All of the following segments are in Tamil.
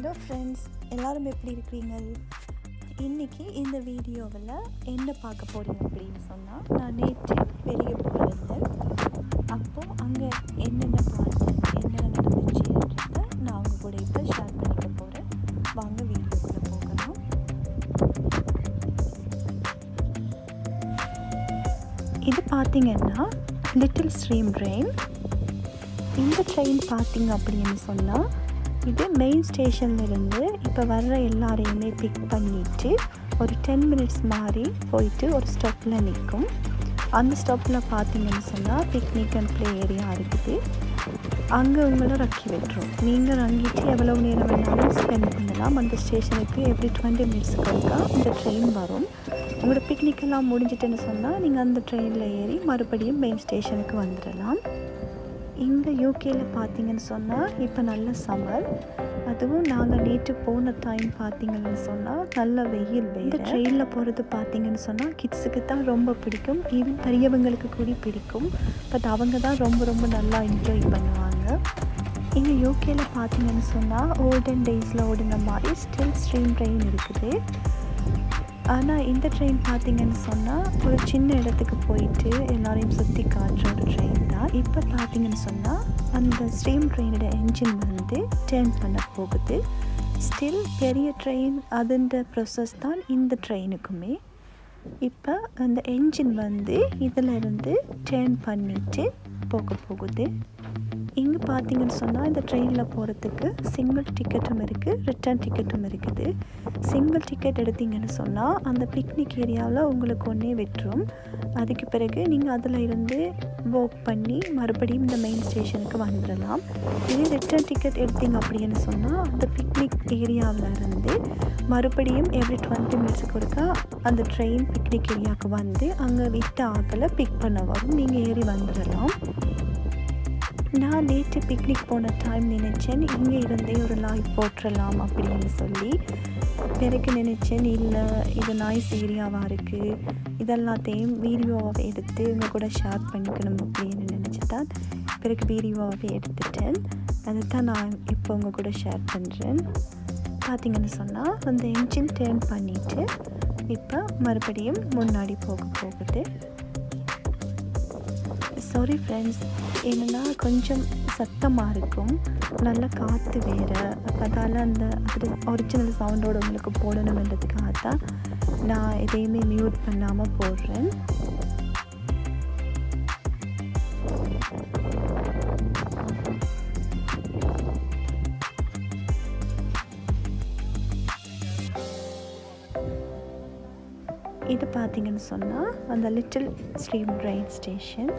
ஹலோ ஃப்ரெண்ட்ஸ் எல்லாரும் எப்படி இருக்கிறீங்க இன்றைக்கி இந்த வீடியோவில் என்ன பார்க்க போகிறீங்க அப்படின்னு சொன்னால் நான் நேற்று வெளியே போயிருந்தேன் அப்போது அங்கே என்னென்ன பார்த்தேன் என்னென்ன நடந்துச்சுன்றதை நான் அவங்க கூட இப்போ ஷேர் பண்ணிக்க போகிறேன் வாங்க வீடியோக்குள்ளே போகலாம் இது பார்த்தீங்கன்னா லிட்டில் ஸ்ட்ரீம் ட்ரெயின் இந்த ட்ரெயின் பார்த்தீங்க அப்படின்னு சொன்னால் இது மெயின் ஸ்டேஷன்லேருந்து இப்போ வர்ற எல்லாரையுமே பிக் பண்ணிட்டு ஒரு டென் மினிட்ஸ் மாதிரி போயிட்டு ஒரு ஸ்டாப்பில் நிற்கும் அந்த ஸ்டாப்பில் பார்த்தீங்கன்னு சொன்னால் பிக்னிக் அண்ட் ப்ளே ஏரியா இருக்குது அங்கே உங்களை ரக்கி விட்டுரும் நீங்கள் ரங்கிட்டு எவ்வளோ நேரம் வேணாலும் ஸ்பெண்ட் பண்ணலாம் அந்த ஸ்டேஷனுக்கு எவ்ரி டுவெண்ட்டி மினிட்ஸுக்கு ஒருக்கா இந்த ட்ரெயின் வரும் உங்களோட பிக்னிக் எல்லாம் முடிஞ்சிட்டுன்னு சொன்னால் நீங்கள் அந்த ட்ரெயினில் ஏறி மறுபடியும் மெயின் ஸ்டேஷனுக்கு வந்துடலாம் இங்கே யூகேயில் பார்த்தீங்கன்னு சொன்னால் இப்போ நல்ல சம்மர் அதுவும் நாங்கள் நேற்று போன டைம் பார்த்தீங்கன்னு சொன்னால் நல்ல வெயில் இந்த ட்ரெயினில் போகிறது பார்த்தீங்கன்னு சொன்னால் கிட்ஸுக்கு தான் ரொம்ப பிடிக்கும் ஈவன் பெரியவங்களுக்கு கூட பிடிக்கும் பட் அவங்க தான் ரொம்ப ரொம்ப நல்லா என்ஜாய் பண்ணுவாங்க இங்கே யூகேயில் பார்த்தீங்கன்னு சொன்னால் ஓல்டன் டேஸில் ஓடின மாதிரி ஸ்டில் ஸ்ட்ரீம் ட்ரெயின் இருக்குது ஆனால் இந்த ட்ரெயின் பார்த்தீங்கன்னு சொன்னால் ஒரு சின்ன இடத்துக்கு போயிட்டு எல்லாரையும் சுற்றி காட்டுற ஒரு ட்ரெயின் தான் இப்போ பார்த்தீங்கன்னு சொன்னால் அந்த ஸ்ட்ரீம் ட்ரெயினோட என்ஜின் வந்து டேர்ன் பண்ண போகுது ஸ்டில் பெரிய ட்ரெயின் அதுன்ற ப்ரொசஸ் தான் இந்த ட்ரெயினுக்குமே இப்போ அந்த என்ஜின் வந்து இதில் இருந்து டேர்ன் பண்ணிட்டு போக போகுது இங்கே பார்த்தீங்கன்னு சொன்னால் இந்த ட்ரெயினில் போகிறதுக்கு சிங்கிள் டிக்கெட்டும் இருக்குது ரிட்டர்ன் டிக்கெட்டும் இருக்குது சிங்கிள் டிக்கெட் எடுத்தீங்கன்னு சொன்னால் அந்த பிக்னிக் ஏரியாவில் உங்களுக்கு ஒன்றே விட்டுரும் அதுக்கு பிறகு நீங்கள் அதில் இருந்து ஒர்க் பண்ணி மறுபடியும் இந்த மெயின் ஸ்டேஷனுக்கு வந்துடலாம் இதே ரிட்டர்ன் டிக்கெட் எடுத்தீங்க அப்படின்னு சொன்னால் அந்த பிக்னிக் ஏரியாவில் இருந்து மறுபடியும் எவ்ரி டுவெண்ட்டி மினிட்ஸுக்கு ஒருக்கா அந்த ட்ரெயின் பிக்னிக் ஏரியாவுக்கு வந்து அங்கே விட்ட ஆக்களை பிக் பண்ண வரும் நீங்கள் ஏறி வந்துடலாம் நான் நேற்று பிக்னிக் போன டைம் நினச்சேன் இங்கே இருந்தே ஒரு லாய் போட்டுடலாம் அப்படின்னு சொல்லி பிறகு நினச்சேன் இல்லை இது நாய்ஸ் ஏரியாவாக இருக்குது இதெல்லாத்தையும் வீடியோவாக எடுத்து உங்கள் கூட ஷேர் பண்ணிக்கணும் அப்படின்னு நினச்சி தான் பிறகு வீடியோவாகவே எடுத்துட்டேன் அதை தான் நான் இப்போ உங்கள் கூட ஷேர் பண்ணுறேன் பார்த்தீங்கன்னு சொன்னால் அந்த என்ஜின் டேர்ன் பண்ணிவிட்டு இப்போ மறுபடியும் முன்னாடி போக போகுது சாரி ஃப்ரெண்ட்ஸ் என்னென்னா கொஞ்சம் சத்தமாக இருக்கும் நல்ல காற்று வேறு அதால் அந்த அது ஒரிஜினல் சவுண்டோடு உங்களுக்கு போடணுன்றதுக்காக தான் நான் எதையுமே மியூட் பண்ணாமல் போடுறேன் இது பார்த்தீங்கன்னு சொன்னால் அந்த லிட்டில் ஸ்ட்ரீம் ட்ரெயின் ஸ்டேஷன்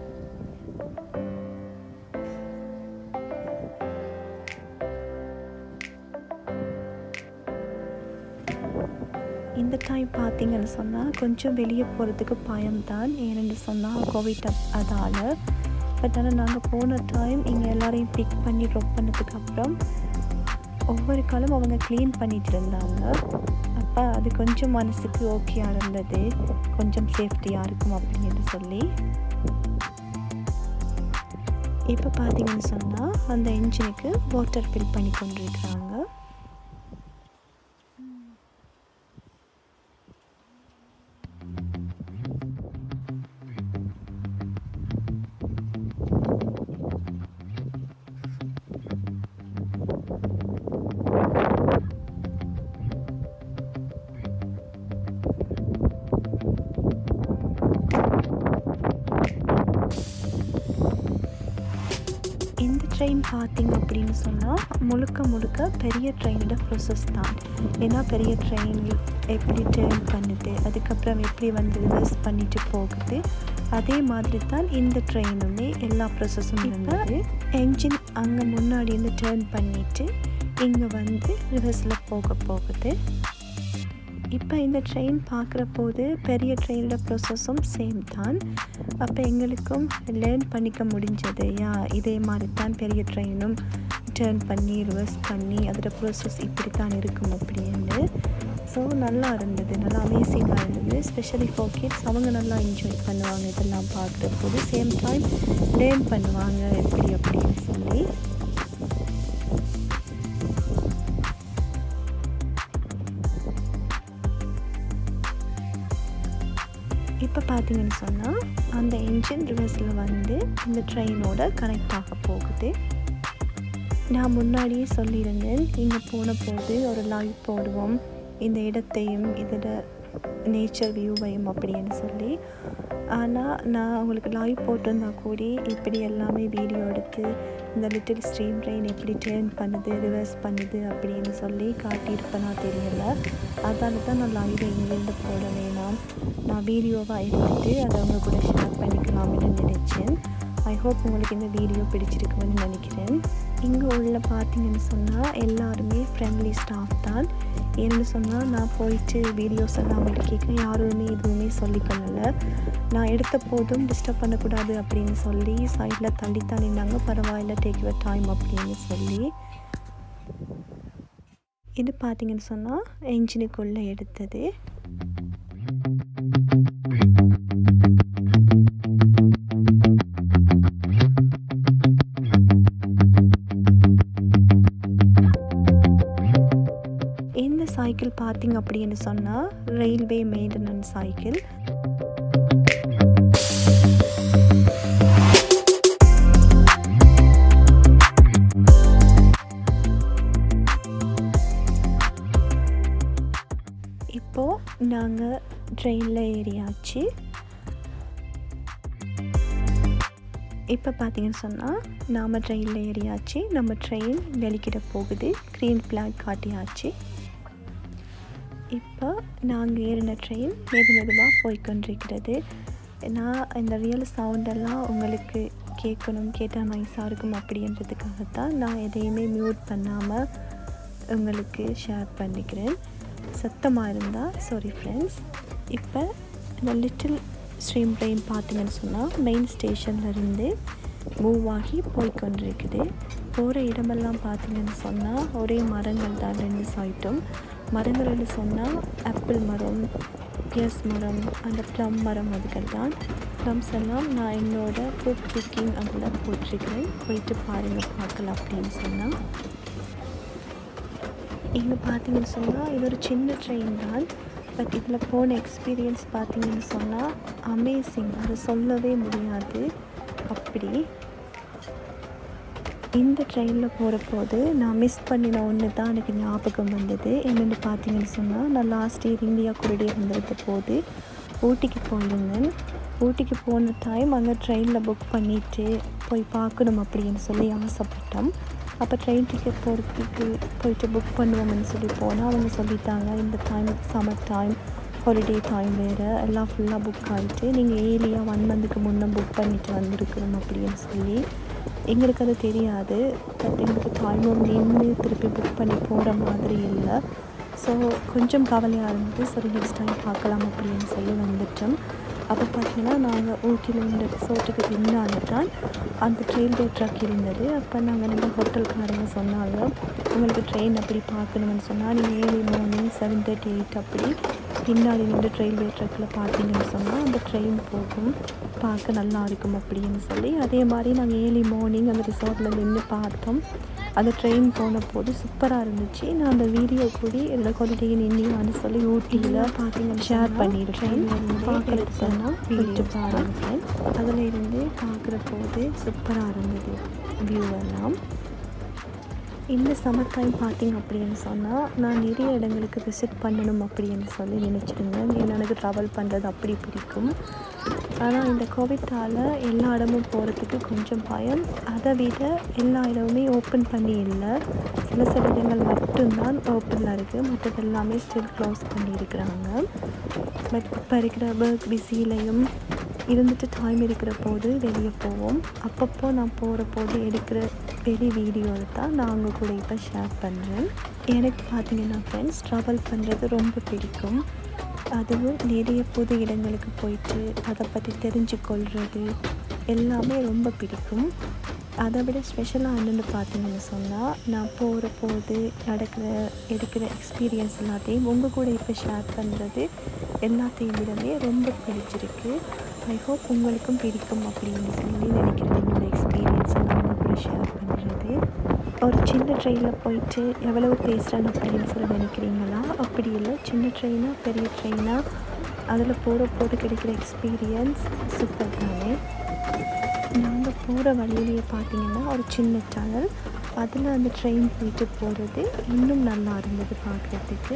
இந்த டைம் பார்த்தீங்கன்னு சொன்னால் கொஞ்சம் வெளியே போகிறதுக்கு பயம்தான் ஏன்னு சொன்னால் கோவிட் அதால் பட் ஆனால் நாங்கள் போன டைம் இங்கே எல்லாரையும் பிக் பண்ணி ட்ராப் பண்ணதுக்கு அப்புறம் ஒவ்வொரு காலம் அவங்க க்ளீன் பண்ணிட்டு இருந்தாங்க அப்போ அது கொஞ்சம் மனசுக்கு ஓகேயாக இருந்தது கொஞ்சம் சேஃப்டியாக இருக்கும் அப்படின்னு சொல்லி இப்போ பார்த்தீங்கன்னு சொன்னால் அந்த என்ஜினுக்கு வாட்டர் ஃபில் பண்ணி கொண்டிருக்கிறாங்க இந்த ட்ரெயின் பார்த்தீங்க அப்படின்னு சொன்னால் முழுக்க முழுக்க பெரிய ட்ரெயினோட ப்ரொசஸ் தான் ஏன்னா பெரிய ட்ரெயின் எப்படி டேர்ன் பண்ணுது அதுக்கப்புறம் எப்படி வந்து ரிவர்ஸ் பண்ணிட்டு போகுது அதே மாதிரி தான் இந்த ட்ரெயினுமே எல்லா ப்ரொசஸும் இருந்தது என்ஜின் அங்கே முன்னாடி இருந்து டேர்ன் பண்ணிவிட்டு இங்கே வந்து ரிவர்ஸில் போக போகுது இப்போ இந்த ட்ரெயின் பார்க்குற போது பெரிய ட்ரெயினோட ப்ரொசஸும் சேம் தான் அப்போ எங்களுக்கும் லேர்ன் பண்ணிக்க முடிஞ்சது யா இதே மாதிரி தான் பெரிய ட்ரெயினும் டேர்ன் பண்ணி ரிவர்ஸ் பண்ணி அதோட ப்ரோசஸ் இப்படி தான் இருக்கும் அப்படின்னு ஸோ நல்லா இருந்தது நல்லா அமேசிங்காக இருந்தது ஸ்பெஷலி ஃபார் கிட்ஸ் அவங்க நல்லா என்ஜாய் பண்ணுவாங்க இதெல்லாம் பார்க்குற போது சேம் டைம் லேர்ன் பண்ணுவாங்க எப்படி அப்படின்னு சொல்லி பார்த்தீங்கன்னு சொன்னால் அந்த என்ஜின் ரிவர்ஸில் வந்து இந்த ட்ரெயினோட கனெக்ட் ஆக போகுது நான் முன்னாடியே சொல்லியிருந்தேன் இங்கே போன போது ஒரு லைவ் போடுவோம் இந்த இடத்தையும் இதோட நேச்சர் வியூவையும் அப்படின்னு சொல்லி ஆனால் நான் உங்களுக்கு லைவ் போட்டிருந்தா கூடி இப்படி எல்லாமே வீடியோ எடுத்து இந்த லிட்டில் ஸ்ட்ரீம் ட்ரெயின் எப்படி டேர்ன் பண்ணுது ரிவர்ஸ் பண்ணுது அப்படின்னு சொல்லி காட்டியிருப்பேனா தெரியல அதால தான் நான் லைவை இங்கேருந்து போட வேணாம் நான் வீடியோவாக எடுத்துகிட்டு அதை அவங்க கூட ஷேர் பண்ணிக்கலாம்னு நினச்சேன் ஐ ஹோப் உங்களுக்கு இந்த வீடியோ பிடிச்சிருக்குன்னு நினைக்கிறேன் இங்கே உள்ள பார்த்தீங்கன்னு சொன்னால் எல்லாருமே ஃப்ரெண்ட்லி ஸ்டாஃப் தான் ஏன்னு சொன்னால் நான் போயிட்டு வீடியோஸ் எல்லாம் அவங்கள்ட்ட கேட்குறேன் யாருமே எதுவுமே சொல்லிக்கொள்ளலை நான் எடுத்த போதும் டிஸ்டர்ப் பண்ணக்கூடாது அப்படின்னு சொல்லி சைடில் தள்ளித்தான் நின்னாங்க பரவாயில்ல டேக் யுவர் டைம் அப்படின்னு சொல்லி இது பார்த்தீங்கன்னு சொன்னால் என்ஜினுக்குள்ளே எடுத்தது இந்த சைக்கிள் பார்த்தீங்க அப்படின்னு சொன்னால் ரயில்வே மெயின்டெனன்ஸ் சைக்கிள் இப்போது நாங்கள் ட்ரெயினில் ஏறியாச்சு இப்போ பார்த்தீங்கன்னு சொன்னால் நாம் ட்ரெயினில் ஏறியாச்சு நம்ம ட்ரெயின் வெளிக்கிட போகுது க்ரீன் ஃப்ளாக் காட்டியாச்சு இப்போ நாங்கள் ஏறின ட்ரெயின் மெது மெதுவாக போய்கொண்டிருக்கிறது நான் இந்த ரியல் சவுண்டெல்லாம் உங்களுக்கு கேட்கணும் கேட்டால் நைஸாக இருக்கும் அப்படின்றதுக்காகத்தான் நான் எதையுமே மியூட் பண்ணாமல் உங்களுக்கு ஷேர் பண்ணிக்கிறேன் சத்தமாக இருந்தால் சாரி ஃப்ரெண்ட்ஸ் இப்போ இந்த லிட்டில் ஸ்ட்ரீம் ட்ரெயின் பார்த்தீங்கன்னு சொன்னால் மெயின் ஸ்டேஷன்லேருந்து மூவ் ஆகி போய்கொண்டிருக்குது போகிற இடமெல்லாம் பார்த்தீங்கன்னு சொன்னால் ஒரே மரங்கள் தான் ரெண்டு சைட்டும் மரங்கள்னு சொன்னால் ஆப்பிள் மரம் பியர்ஸ் மரம் அந்த ப்ளம் மரம் அதுகள் தான் ப்ளம்ஸ் எல்லாம் நான் என்னோட ஃப்ரூட் பிக்கிங் அதில் போட்டிருக்கிறேன் போயிட்டு பாருங்கள் பார்க்கலாம் அப்படின்னு சொன்னால் இங்கே பார்த்தீங்கன்னு சொன்னால் இது ஒரு சின்ன ட்ரெயின் தான் பட் இதில் போன எக்ஸ்பீரியன்ஸ் பார்த்தீங்கன்னு சொன்னால் அமேசிங் அது சொல்லவே முடியாது அப்படி இந்த ட்ரெயினில் போகிற போது நான் மிஸ் பண்ணின ஒன்று தான் எனக்கு ஞாபகம் வந்தது என்னென்னு பார்த்தீங்கன்னு சொன்னால் நான் லாஸ்ட் இயர் இந்தியா கூடயே வந்திருந்த போது ஊட்டிக்கு போயிருந்தேன் ஊட்டிக்கு போன டைம் அங்கே ட்ரெயினில் புக் பண்ணிவிட்டு போய் பார்க்கணும் அப்படின்னு சொல்லி ஆசைப்பட்டோம் அப்போ ட்ரெயின் டிக்கெட் போகிறதுக்கு போயிட்டு புக் பண்ணுவோம்னு சொல்லி போனால் அவங்க சொல்லிட்டாங்க இந்த time summer time holiday time வேறு எல்லாம் ஃபுல்லாக புக் ஆகிட்டு நீங்கள் ஏர்லியாக ஒன் மந்த்துக்கு முன்னே புக் பண்ணிட்டு வந்திருக்கணும் அப்படின்னு சொல்லி எங்களுக்கு அது தெரியாது பட் எங்களுக்கு டைமும் நின்று திருப்பி புக் பண்ணி போகிற மாதிரி இல்லை ஸோ கொஞ்சம் கவலையாக இருந்தது சரி நெக்ஸ்ட் டைம் பார்க்கலாம் அப்படின்னு சொல்லி வந்துட்டோம் அப்போ பார்த்தீங்கன்னா நாங்கள் ஊட்டியில் இந்த ரிசோர்ட்டுக்கு பின்னால் தான் அந்த ரயில்வே ட்ரக் இருந்தது அப்போ நாங்கள் நம்ம ஹோட்டல்காரங்க சொன்னாங்க உங்களுக்கு ட்ரெயின் அப்படி பார்க்கணும்னு சொன்னால் நீங்கள் early morning seven thirty eight அப்படி பின்னாடி நின்று ரயில்வே ட்ரக்கில் பார்த்தீங்கன்னு சொன்னால் அந்த ட்ரெயின் போகும் பார்க்க நல்லா இருக்கும் அப்படின்னு சொல்லி அதே மாதிரி நாங்கள் ஏர்லி மார்னிங் அந்த ரிசார்ட்டில் நின்று பார்த்தோம் அந்த ட்ரெயின் போன போது சூப்பராக இருந்துச்சு நான் அந்த வீடியோ கூட என்னோட ஹாலிடே இன் இந்தியான்னு சொல்லி ஊட்டியில் பார்த்தீங்கன்னா ஷேர் பண்ணியிருக்கேன் பார்க்குறது சொன்னால் போயிட்டு பாருங்க ஃப்ரெண்ட்ஸ் அதில் இருந்து பார்க்குற போது சூப்பராக இருந்தது வியூ எல்லாம் இந்த சம்மர் டைம் பார்த்திங்க அப்படின்னு சொன்னால் நான் நிறைய இடங்களுக்கு விசிட் பண்ணணும் அப்படின்னு சொல்லி நினச்சிருந்தேன் ஏன்னா எனக்கு ட்ராவல் பண்ணுறது அப்படி பிடிக்கும் ஆனால் இந்த கோவிட்டால் எல்லா இடமும் போகிறதுக்கு கொஞ்சம் பயம் அதை விட எல்லா இடமுமே ஓப்பன் பண்ணி இல்லை சில சில இடங்கள் மட்டும்தான் ஓப்பனில் இருக்குது மற்றது எல்லாமே ஸ்டில் க்ளோஸ் பண்ணியிருக்கிறாங்க பட் இப்போ இருக்கிற ஒர்க் பிஸிலையும் இருந்துட்டு டைம் இருக்கிற போது வெளியே போவோம் அப்பப்போ நான் போகிற போது எடுக்கிற வெளி வீடியோ தான் நான் உங்கள் கூட இப்போ ஷேர் பண்ணுறேன் எனக்கு பார்த்தீங்கன்னா ஃப்ரெண்ட்ஸ் ட்ராவல் பண்ணுறது ரொம்ப பிடிக்கும் அதுவும் நிறைய புது இடங்களுக்கு போயிட்டு அதை பற்றி தெரிஞ்சு கொள்வது எல்லாமே ரொம்ப பிடிக்கும் அதை விட ஸ்பெஷலாக என்னென்னு பார்த்தீங்கன்னு சொன்னால் நான் போகிற போது நடக்கிற எடுக்கிற எக்ஸ்பீரியன்ஸ் எல்லாத்தையும் உங்கள் கூட இப்போ ஷேர் பண்ணுறது எல்லாத்தையும் விடவே ரொம்ப பிடிச்சிருக்கு ஐ ஹோப் உங்களுக்கும் பிடிக்கும் அப்படின்னு சொல்லி நினைக்கிறது என்னோடய எக்ஸ்பீரியன்ஸை நான் உங்கள் கூட ஷேர் பண்ணுறது ஒரு சின்ன ட்ரெயினில் போயிட்டு எவ்வளவு பேசுகிறேன் அப்படின்னு சொல்லி நினைக்கிறீங்களா அப்படி இல்லை சின்ன ட்ரெயினாக பெரிய ட்ரெயினாக அதில் போகிற போது கிடைக்கிற எக்ஸ்பீரியன்ஸ் சூப்பர் தானே நாங்கள் போகிற வழியிலேயே பார்த்தீங்கன்னா ஒரு சின்ன டனல் அதில் அந்த ட்ரெயின் போயிட்டு போகிறது இன்னும் நல்லா இருந்தது பார்க்குறதுக்கு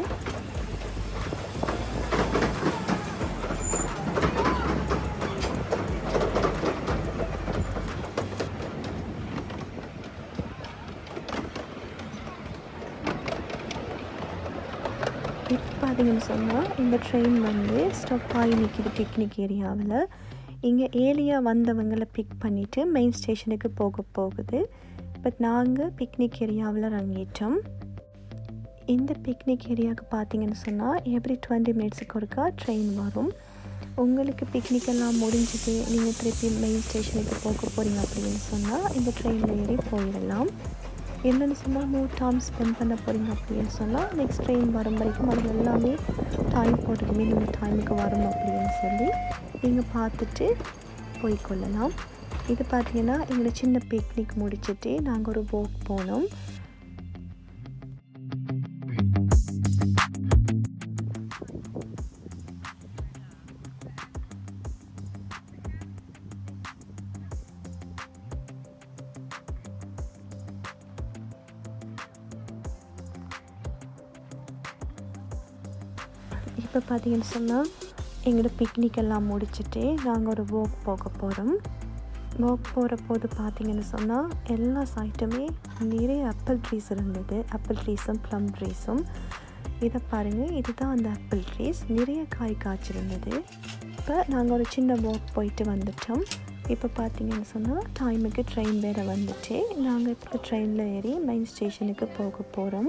இப்போ பார்த்தீங்கன்னு சொன்னால் இந்த ட்ரெயின் வந்து ஸ்டாப் ஆகி நிற்கிது பிக்னிக் ஏரியாவில் இங்கே ஏலியா வந்தவங்களை பிக் பண்ணிவிட்டு மெயின் ஸ்டேஷனுக்கு போக போகுது பட் நாங்கள் பிக்னிக் ஏரியாவில் இறங்கிட்டோம் இந்த பிக்னிக் ஏரியாவுக்கு பார்த்தீங்கன்னு சொன்னால் எவ்ரி டுவெண்ட்டி மினிட்ஸுக்கு ஒருக்கா ட்ரெயின் வரும் உங்களுக்கு பிக்னிக் எல்லாம் முடிஞ்சுட்டு நீங்கள் திருப்பி மெயின் ஸ்டேஷனுக்கு போக போகிறீங்க அப்படின்னு சொன்னால் இந்த ட்ரெயினில் ஏறி போயிடலாம் என்னென்னு சொன்னால் மூணு டைம் ஸ்பெண்ட் பண்ண போகிறீங்க அப்படின்னு சொன்னால் நெக்ஸ்ட் ட்ரெயின் வரும் வரைக்கும் அது எல்லாமே டைம் போட்டுக்கு மினிமம் டைமுக்கு வரும் அப்படின்னு சொல்லி நீங்கள் பார்த்துட்டு போய்க்கொள்ளலாம் இது பார்த்தீங்கன்னா எங்களை சின்ன பிக்னிக் முடிச்சுட்டு நாங்கள் ஒரு போக் போனோம் இப்போ பார்த்தீங்கன்னு சொன்னால் எங்களோட பிக்னிக் எல்லாம் முடிச்சுட்டு நாங்கள் ஒரு வாக் போக போகிறோம் வாக் போகிற போது பார்த்தீங்கன்னு சொன்னால் எல்லா சைட்டுமே நிறைய ஆப்பிள் ட்ரீஸ் இருந்தது ஆப்பிள் ட்ரீஸும் ப்ளம் ட்ரீஸும் இதை பாருங்கள் இதுதான் அந்த ஆப்பிள் ட்ரீஸ் நிறைய காய் காய்ச்சிருந்தது இப்போ நாங்கள் ஒரு சின்ன வாக் போயிட்டு வந்துட்டோம் இப்போ பார்த்தீங்கன்னு சொன்னால் டைமுக்கு ட்ரெயின் வேறு வந்துட்டு நாங்கள் இப்போ ட்ரெயினில் ஏறி மெயின் ஸ்டேஷனுக்கு போக போகிறோம்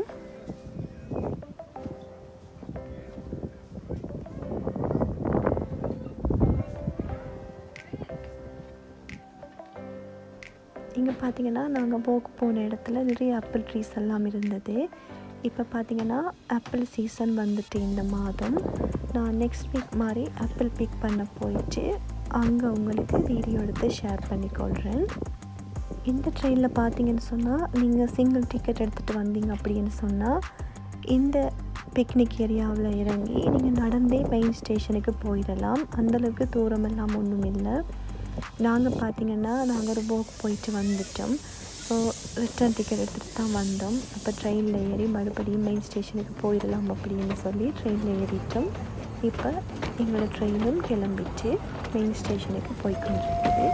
இங்கே பார்த்தீங்கன்னா நாங்கள் போக்கு போன இடத்துல நிறைய ஆப்பிள் ட்ரீஸ் எல்லாம் இருந்தது இப்போ பார்த்தீங்கன்னா ஆப்பிள் சீசன் வந்துட்டு இந்த மாதம் நான் நெக்ஸ்ட் வீக் மாதிரி ஆப்பிள் பிக் பண்ண போயிட்டு அங்கே உங்களுக்கு வீடியோ எடுத்து ஷேர் பண்ணிக்கொள்கிறேன் இந்த ட்ரெயினில் பார்த்தீங்கன்னு சொன்னால் நீங்கள் சிங்கிள் டிக்கெட் எடுத்துகிட்டு வந்தீங்க அப்படின்னு சொன்னால் இந்த பிக்னிக் ஏரியாவில் இறங்கி நீங்கள் நடந்தே மெயின் ஸ்டேஷனுக்கு போயிடலாம் அந்தளவுக்கு தூரமெல்லாம் ஒன்றும் இல்லை நாங்கள் பார்த்தீங்கன்னா நாங்கள் ஒரு போக் போயிட்டு வந்துட்டோம் ஸோ ரிட்டர்ன் டிக்கெட் எடுத்துகிட்டு தான் வந்தோம் அப்போ ட்ரெயினில் ஏறி மறுபடியும் மெயின் ஸ்டேஷனுக்கு போயிடலாம் அப்படின்னு சொல்லி ட்ரெயினில் ஏறிட்டோம் இப்போ எங்களோட ட்ரெயினும் கிளம்பிட்டு மெயின் ஸ்டேஷனுக்கு போய்க்கொண்டிருக்குது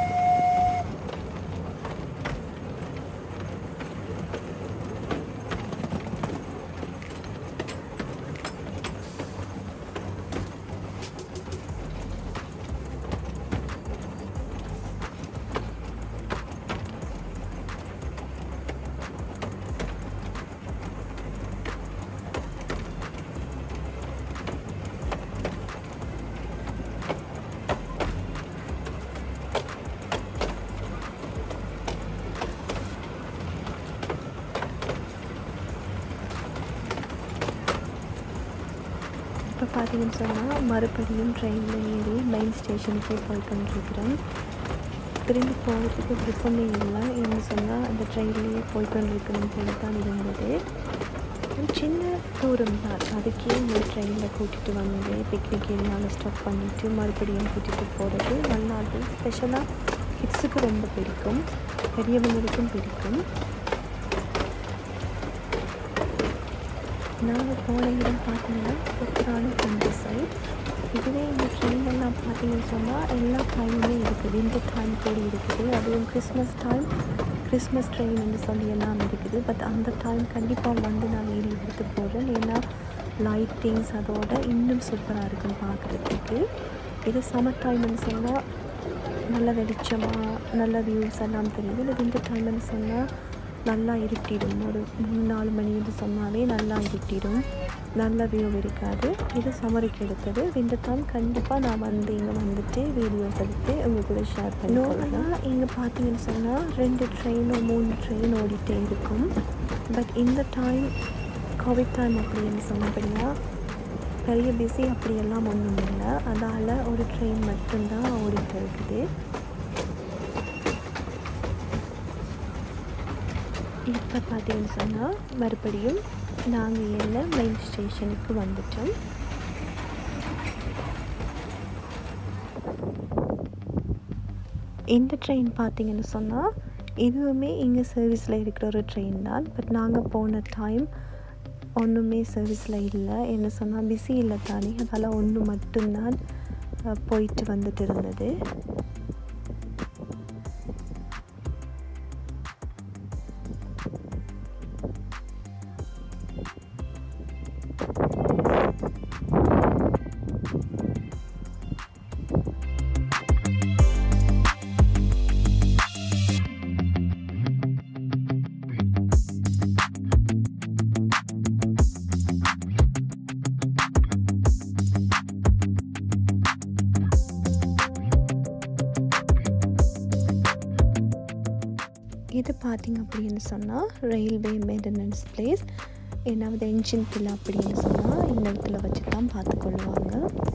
இப்போ பார்த்தீங்கன்னு சொன்னால் மறுபடியும் ட்ரெயினில் ஏறி மெயின் ஸ்டேஷனுக்கே போய்க்கொண்டிருக்கிறோம் திரும்பி போகிறதுக்கு விருப்பமே இல்லை என்ன சொன்னால் அந்த ட்ரெயின்லேயே போய்க்கொண்டிருக்கணும் போல தான் இருந்தது ஒரு சின்ன தூரம் தான் அதுக்கே இந்த ட்ரெயினில் கூட்டிகிட்டு வந்து பிக்னிக் ஏரியாவில் ஸ்டாப் பண்ணிவிட்டு மறுபடியும் கூட்டிகிட்டு போகிறது நல்லா இருக்கும் ஸ்பெஷலாக கிட்ஸுக்கு ரொம்ப பிடிக்கும் பெரியவங்களுக்கும் பிடிக்கும் நாங்கள் போன இடம் பார்த்தீங்கன்னா புத்தரான கொண்டு சைட் இதுவே இந்த ட்ரெயின்லாம் பார்த்தீங்கன்னு சொன்னால் எல்லா டைமுமே இருக்குது விண்டர் டைம் கூட இருக்குது அதுவும் கிறிஸ்மஸ் டைம் கிறிஸ்மஸ் ட்ரெயின்னு சொல்லி எல்லாம் இருக்குது பட் அந்த டைம் கண்டிப்பாக வந்து நான் வீடியோ எடுத்து போடுறேன் ஏன்னா லைட்டிங்ஸ் அதோட இன்னும் சூப்பராக இருக்கும் பார்க்குறதுக்கு இது சம்மர் டைம்னு சொன்னால் நல்ல வெளிச்சமாக நல்ல வியூஸ் எல்லாம் தெரியுது இல்லை விண்டர் டைம்னு சொன்னால் நல்லா இருட்டிடும் ஒரு மூணு நாலு மணின்னு சொன்னாலே நல்லா இருட்டிடும் நல்ல வியூ இருக்காது இது சம்மருக்கு எடுத்தது விண்டர் டைம் கண்டிப்பாக நான் வந்து இங்கே வந்துட்டு வீடியோஸ் எடுத்து உங்கள் கூட ஷேர் பண்ணுவேன் இங்கே பார்த்தீங்கன்னு சொன்னால் ரெண்டு ட்ரெயினோ மூணு ட்ரெயின் ஓடிட்டே இருக்கும் பட் இந்த டைம் கோவிட் டைம் அப்படின்னு சொன்னபடியா பெரிய பிஸி அப்படியெல்லாம் ஒன்றும் இல்லை அதால் ஒரு ட்ரெயின் மட்டும்தான் ஓடிட்டு இருக்குது இப்போ பார்த்தீங்கன்னு சொன்னால் மறுபடியும் நாங்கள் என்ன மெயின் ஸ்டேஷனுக்கு வந்துட்டோம் இந்த ட்ரெயின் பார்த்தீங்கன்னு சொன்னால் இதுவுமே இங்கே சர்வீஸில் இருக்கிற ஒரு ட்ரெயின் தான் பட் நாங்கள் போன டைம் ஒன்றுமே சர்வீஸில் இல்லை என்ன சொன்னால் பிஸி இல்லை தானே அதால் ஒன்று மட்டும்தான் போயிட்டு வந்துட்டு இருந்தது இது பார்த்திங்க அப்படின்னு சொன்னால் ரயில்வே மெயின்டெனன்ஸ் பிளேஸ் ஏன்னாவது என்ஜின் பில் அப்படின்னு சொன்னால் இந்த இடத்துல வச்சு தான் பார்த்துக்கொள்வாங்க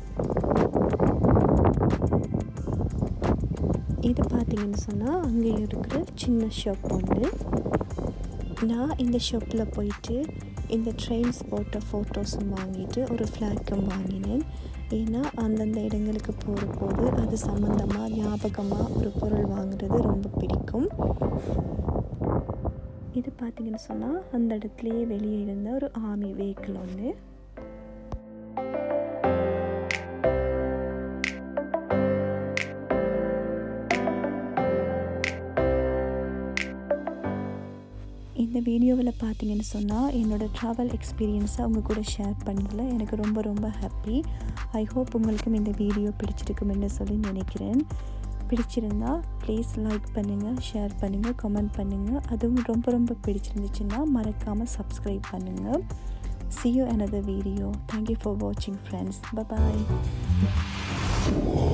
இது பார்த்திங்கன்னு சொன்னால் அங்கே இருக்கிற சின்ன ஷாப் ஒன்று நான் இந்த ஷாப்பில் போயிட்டு இந்த ட்ரெயின்ஸ் போட்ட ஃபோட்டோஸும் வாங்கிட்டு ஒரு ஃப்ளாக்கும் வாங்கினேன் ஏன்னா அந்தந்த இடங்களுக்கு போகிற போது அது சம்மந்தமாக ஞாபகமாக ஒரு பொருள் வாங்குறது ரொம்ப பிடிக்கும் இது பார்த்திங்கன்னு சொன்னால் அந்த இடத்துலையே வெளியே இருந்த ஒரு ஆர்மி வெஹிக்கிள் ஒன்று இந்த வீடியோவில் பார்த்தீங்கன்னு சொன்னால் என்னோடய ட்ராவல் எக்ஸ்பீரியன்ஸை அவங்க கூட ஷேர் பண்ணல எனக்கு ரொம்ப ரொம்ப ஹாப்பி ஐ ஹோப் உங்களுக்கும் இந்த வீடியோ பிடிச்சிருக்குமென்னு சொல்லி நினைக்கிறேன் பிடிச்சிருந்தா ப்ளீஸ் லைக் பண்ணுங்கள் ஷேர் பண்ணுங்கள் கமெண்ட் பண்ணுங்கள் அதுவும் ரொம்ப ரொம்ப பிடிச்சிருந்துச்சுன்னா மறக்காமல் சப்ஸ்கிரைப் பண்ணுங்கள் see you another video thank you for watching friends bye bye